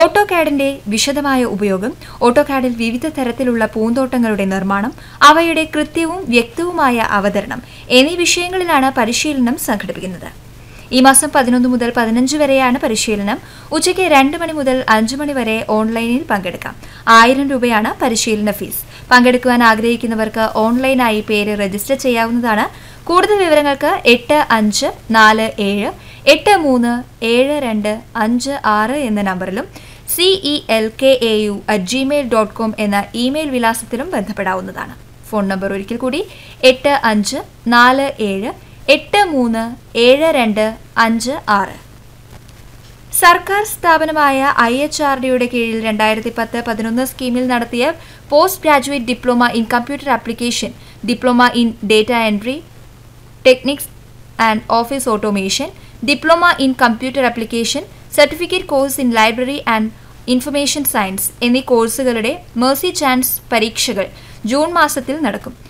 ഓട്ടോകാഡിന്റെ വിശദമായ ഉപയോഗം ഓട്ടോകാഡിൽ വിവിധ തരത്തിലുള്ള പൂന്തോട്ടങ്ങളുടെ നിർമ്മാണം അവയുടെ കൃത്യവും വ്യക്തവുമായ അവതരണം എന്നീ വിഷയങ്ങളിലാണ് പരിശീലനം സംഘടിപ്പിക്കുന്നത് ഈ മാസം പതിനൊന്ന് മുതൽ പതിനഞ്ച് വരെയാണ് പരിശീലനം ഉച്ചയ്ക്ക് രണ്ട് മണി മുതൽ അഞ്ച് മണി വരെ ഓൺലൈനിൽ പങ്കെടുക്കാം ആയിരം രൂപയാണ് പരിശീലന ഫീസ് പങ്കെടുക്കുവാൻ ആഗ്രഹിക്കുന്നവർക്ക് ഓൺലൈനായി പേര് രജിസ്റ്റർ ചെയ്യാവുന്നതാണ് കൂടുതൽ വിവരങ്ങൾക്ക് എട്ട് അഞ്ച് നാല് ഏഴ് എട്ട് മൂന്ന് ഏഴ് രണ്ട് അഞ്ച് ആറ് എന്ന നമ്പറിലും CE L K A U at Gmail dot com എന്ന ഇമെയിൽ വിലാസത്തിലും ബന്ധപ്പെടാവുന്നതാണ് ഫോൺ നമ്പർ ഒരിക്കൽ കൂടി എട്ട് അഞ്ച് നാല് ഏഴ് എട്ട് മൂന്ന് ഏഴ് രണ്ട് അഞ്ച് ആറ് സർക്കാർ സ്ഥാപനമായ ഐ എച്ച് ആർ ഡിയുടെ കീഴിൽ രണ്ടായിരത്തി പത്ത് പതിനൊന്ന് സ്കീമിൽ നടത്തിയ post graduate diploma in computer application diploma in data entry techniques and office automation diploma in computer application certificate course in library and information science എന്നീ കോഴ്സുകളുടെ മേഴ്സി ചാൻസ് പരീക്ഷകൾ ജൂൺ മാസത്തിൽ നടക്കും